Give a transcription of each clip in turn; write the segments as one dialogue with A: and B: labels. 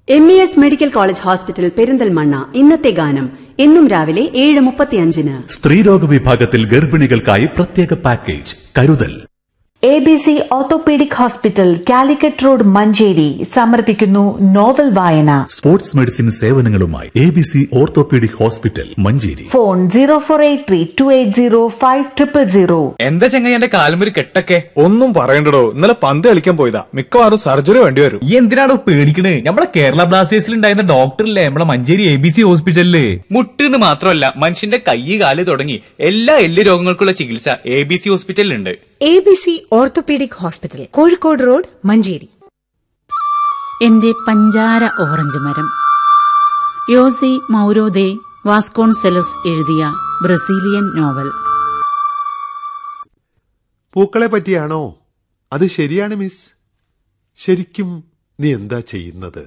A: M E S medical college hospital Perinthalmanna ഇന്നത്തെ ഗാനം എന്നും രാവിലെ ഏഴ് മുപ്പത്തിയഞ്ചിന്
B: സ്ത്രീരോഗ വിഭാഗത്തിൽ ഗർഭിണികൾക്കായി പ്രത്യേക പാക്കേജ് കരുതൽ
C: A B C orthopaedic hospital Calicut road Manjeri സമർപ്പിക്കുന്നു നോവൽ വായന
B: സ്പോർട്സ് മെഡിസിൻ സേവനങ്ങളുമായി A B C orthopaedic hospital Manjeri
C: phone zero four eight three two eight zero five triple zero
D: എന്താ ചെങ്ങായി എന്റെ കാലുമൊരു കെട്ടൊക്കെ
E: ഒന്നും പറയണ്ടടോ ഇന്നലെ പന്ത് കളിക്കാൻ പോയതാ മിക്കവാറും സർജറി വേണ്ടി വരും
F: ഈ എന്തിനാണോ പേടിക്കണേ നമ്മളെ കേരള ബ്ലാസ്റ്റേഴ്സിൽ ഉണ്ടായിരുന്ന ഡോക്ടറില്ലേ നമ്മളെ മഞ്ചേരി എ ബി സി ഹോസ്പിറ്റലില്
D: മുട്ടെന്ന് മാത്രമല്ല മനുഷ്യന്റെ കൈ കാല് തുടങ്ങി എല്ലാ എല്ല് രോഗങ്ങൾക്കുള്ള ചികിത്സ എ ബി സി ഹോസ്പിറ്റലിലുണ്ട്
G: A B C orthopaedic hospital Kozhikode road Manjeri
H: എന്റെ പഞ്ചാര ഓറഞ്ച് മരം യോസി മൗരോദെ വാസ്കോൺസെലോസ് എഴുതിയ ബ്രസീലിയൻ നോവൽ
I: പൂക്കളെ പറ്റിയാണോ അത് ശരിയാണ് മിസ് ശരിക്കും നീ എന്താ ചെയ്യുന്നത്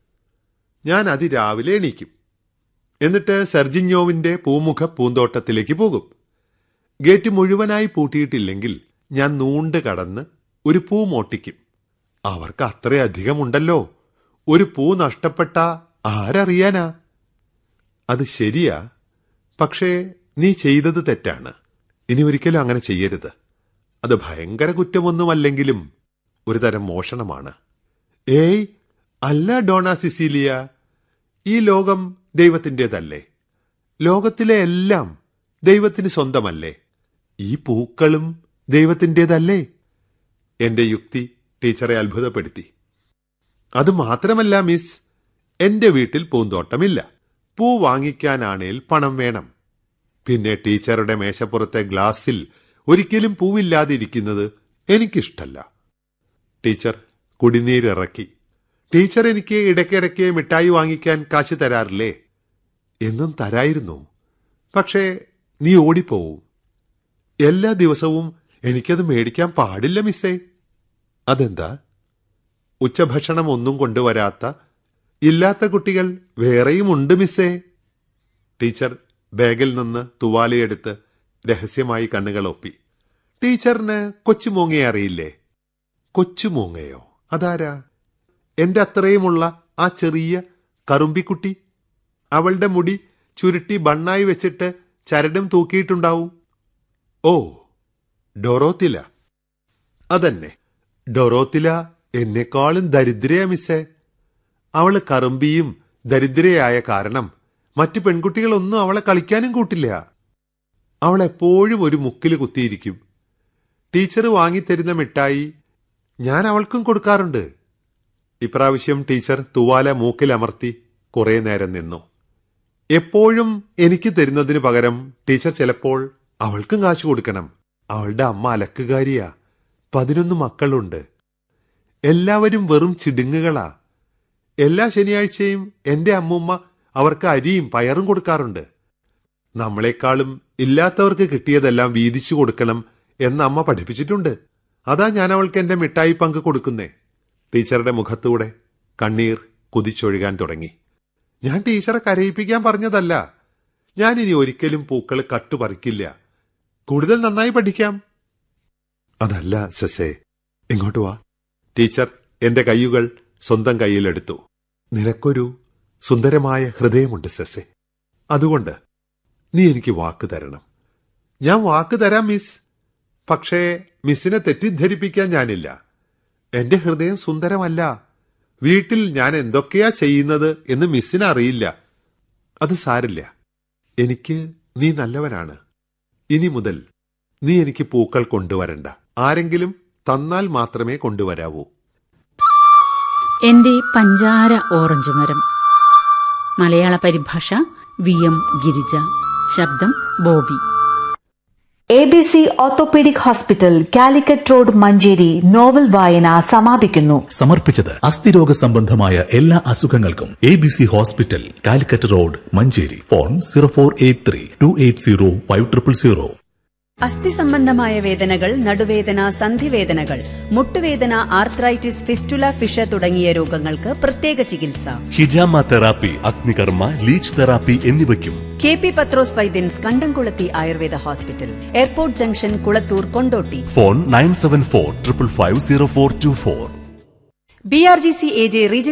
I: ഞാൻ അതിരാവിലെ എണീക്കും എന്നിട്ട് സെർജിഞ്ഞോവിന്റെ പൂമുഖ പൂന്തോട്ടത്തിലേക്ക് പോകും ഗേറ്റ് മുഴുവനായി പൂട്ടിയിട്ടില്ലെങ്കിൽ ഞാൻ നൂണ്ട് കടന്ന് ഒരു പൂ മോട്ടിക്കും അവർക്ക് അത്രയധികമുണ്ടല്ലോ ഒരു പൂ നഷ്ടപ്പെട്ട ആരറിയാനാ അത് ശരിയാ പക്ഷേ നീ ചെയ്തത് തെറ്റാണ് ഇനി ഒരിക്കലും അങ്ങനെ ചെയ്യരുത് അത് ഭയങ്കര കുറ്റമൊന്നുമല്ലെങ്കിലും ഒരു തരം മോഷണമാണ് ഏയ് അല്ല ഡോണ സിസീലിയ ഈ ലോകം ദൈവത്തിൻ്റെതല്ലേ ലോകത്തിലെ എല്ലാം ദൈവത്തിന് സ്വന്തമല്ലേ ഈ പൂക്കളും ദൈവത്തിൻ്റെതല്ലേ എന്റെ യുക്തി ടീച്ചറെ അത്ഭുതപ്പെടുത്തി അത് മാത്രമല്ല മിസ് എന്റെ വീട്ടിൽ പൂന്തോട്ടമില്ല പൂ വാങ്ങിക്കാനാണേൽ പണം വേണം പിന്നെ ടീച്ചറുടെ മേശപ്പുറത്തെ ഗ്ലാസ്സിൽ ഒരിക്കലും പൂവില്ലാതിരിക്കുന്നത് എനിക്കിഷ്ടല്ല ടീച്ചർ കുടിനീരിറക്കി ടീച്ചർ എനിക്ക് ഇടയ്ക്കിടയ്ക്ക് മിഠായി വാങ്ങിക്കാൻ കാശ് തരാറില്ലേ എന്നും തരായിരുന്നു പക്ഷേ നീ ഓടിപ്പോവും എല്ലാ ദിവസവും എനിക്കത് മേടിക്കാൻ പാടില്ല മിസ്സേ അതെന്താ ഉച്ചഭക്ഷണം ഒന്നും കൊണ്ടുവരാത്ത ഇല്ലാത്ത കുട്ടികൾ വേറെയും ഉണ്ട് മിസ്സേ ടീച്ചർ ബാഗിൽ നിന്ന് തുവാലയെടുത്ത് രഹസ്യമായി കണ്ണുകൾ ഒപ്പി ടീച്ചറിന് കൊച്ചുമൂങ്ങയെ അറിയില്ലേ കൊച്ചുമൂങ്ങയോ അതാരാ എന്റെ അത്രയുമുള്ള ആ ചെറിയ കറുമ്പിക്കുട്ടി അവളുടെ മുടി ചുരുട്ടി ബണ്ണായി വെച്ചിട്ട് ചരടും തൂക്കിയിട്ടുണ്ടാവും ഓ ഡൊറോത്തില അതന്നെ ഡൊറോത്തില എന്നെക്കാളും ദരിദ്രയാ മിസ്സേ അവള് കറുമ്പിയും ദരിദ്രയായ കാരണം മറ്റു പെൺകുട്ടികളൊന്നും അവളെ കളിക്കാനും കൂട്ടില്ല അവൾ എപ്പോഴും ഒരു മുക്കിൽ കുത്തിയിരിക്കും ടീച്ചർ വാങ്ങിത്തരുന്ന മിഠായി ഞാൻ അവൾക്കും കൊടുക്കാറുണ്ട് ഇപ്രാവശ്യം ടീച്ചർ തുവാല മൂക്കിൽ അമർത്തി കുറെ നേരം നിന്നു എപ്പോഴും എനിക്ക് തരുന്നതിന് പകരം ടീച്ചർ ചിലപ്പോൾ അവൾക്കും കാശ് കൊടുക്കണം അവളുടെ അമ്മ അലക്കുകാരിയാ പതിനൊന്ന് മക്കളുണ്ട് എല്ലാവരും വെറും ചിടുങ്ങുകളാ എല്ലാ ശനിയാഴ്ചയും എന്റെ അമ്മൂമ്മ അവർക്ക് അരിയും പയറും കൊടുക്കാറുണ്ട് നമ്മളെക്കാളും ഇല്ലാത്തവർക്ക് കിട്ടിയതെല്ലാം വീതിച്ചു കൊടുക്കണം എന്ന് അമ്മ പഠിപ്പിച്ചിട്ടുണ്ട് അതാ ഞാൻ അവൾക്ക് എന്റെ മിഠായി പങ്ക് കൊടുക്കുന്നേ ടീച്ചറുടെ മുഖത്തൂടെ കണ്ണീർ കുതിച്ചൊഴുകാൻ തുടങ്ങി ഞാൻ ടീച്ചറെ കരയിപ്പിക്കാൻ പറഞ്ഞതല്ല ഞാൻ ഇനി ഒരിക്കലും പൂക്കൾ കട്ടുപറിക്കില്ല കൂടുതൽ നന്നായി പഠിക്കാം അതല്ല സെസേ ഇങ്ങോട്ട് വാ ടീച്ചർ എന്റെ കൈയുകൾ സ്വന്തം കയ്യിലെടുത്തു നിനക്കൊരു സുന്ദരമായ ഹൃദയമുണ്ട് സെസെ അതുകൊണ്ട് നീ എനിക്ക് വാക്ക് തരണം ഞാൻ വാക്ക് തരാം മിസ് പക്ഷേ മിസ്സിനെ തെറ്റിദ്ധരിപ്പിക്കാൻ ഞാനില്ല എന്റെ ഹൃദയം സുന്ദരമല്ല വീട്ടിൽ ഞാൻ എന്തൊക്കെയാ ചെയ്യുന്നത് എന്ന് മിസ്സിന് അറിയില്ല അത് സാരില്ല എനിക്ക് നീ നല്ലവനാണ് ഇനി മുതൽ നീ എനിക്ക് പൂക്കൾ കൊണ്ടുവരണ്ട ആരെങ്കിലും തന്നാൽ മാത്രമേ കൊണ്ടുവരാവൂ
H: എന്റെ പഞ്ചാര ഓറഞ്ച് മരം മലയാള പരിഭാഷ വി എം ഗിരിജ ശബ്ദം Bobby
C: A B C orthopaedic hospital Calicut road Manjeri novel വായന സമാപിക്കുന്നു
B: സമർപ്പിച്ചത് അസ്ഥിരോഗ സംബന്ധമായ എല്ലാ അസുഖങ്ങൾക്കും A B C hospital Calicut road Manjeri phone zero four eight three two eight zero five triple zero
A: അസ്ഥി സംബന്ധമായ വേദനകൾ നടുവേദന സന്ധിവേദനകൾ മുട്ടുവേദന ആർത്രൈറ്റിസ് ഫിസ്റ്റുല ഫിഷ തുടങ്ങിയ രോഗങ്ങൾക്ക് പ്രത്യേക ചികിത്സ
J: ഹിജാമ തെറാപ്പി അഗ്നികർമ്മ ലീച്ച് തെറാപ്പി എന്നിവയ്ക്കും
A: കെ പി പത്രോസ് വൈദ്യൻസ് Kandamkulathi Ayurveda hospital airport junction Kulathur Kondotty
J: phone nine seven four triple five zero four two four
A: B R G C A J